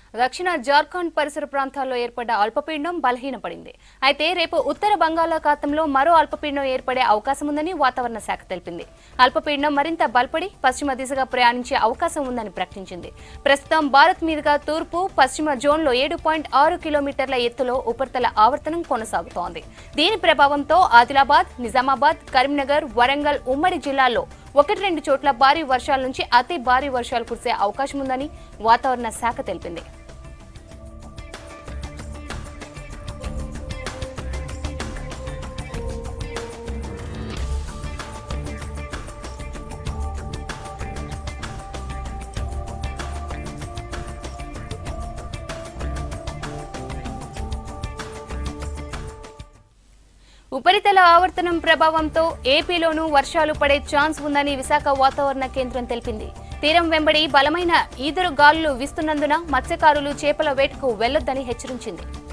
దక్షిణ జార్ఖండ్ పరిసర ప్రాంతాల్లో ఏర్పడ్డ అల్పపీడనం బలహీనపడింది అయితే రేపు ఉత్తర బంగాళాఖాతంలో మరో అల్పపీడనం ఏర్పడే అవకాశం ఉందని వాతావరణ శాఖ తెలిపింది అల్పపీడనం మరింత బలపడి పశ్చిమ దిశగా ప్రయాణించే అవకాశం ఉందని ప్రకటించింది ప్రస్తుతం భారత్ మీదుగా తూర్పు పశ్చిమ జోన్లో ఏడు పాయింట్ ఆరు కిలోమీటర్ల ఎత్తులో ఉపరితల ఆవర్తనం కొనసాగుతోంది దీని ప్రభావంతో ఆదిలాబాద్ నిజామాబాద్ కరీంనగర్ వరంగల్ ఉమ్మడి జిల్లాల్లో ఒకటి రెండు చోట్ల భారీ వర్షాల నుంచి అతి భారీ వర్షాలు కురిసే అవకాశం ఉందని వాతావరణ శాఖ తెలిపింది ఉపరితల ఆవర్తనం ప్రభావంతో ఏపీలోనూ వర్షాలు పడే ఛాన్స్ ఉందని విశాఖ వాతావరణ కేంద్రం తెలిపింది తీరం వెంబడి బలమైన ఈదురు గాలులు వీస్తున్నందున మత్స్యకారులు చేపల వేటకు వెళ్లొద్దని హెచ్చరించింది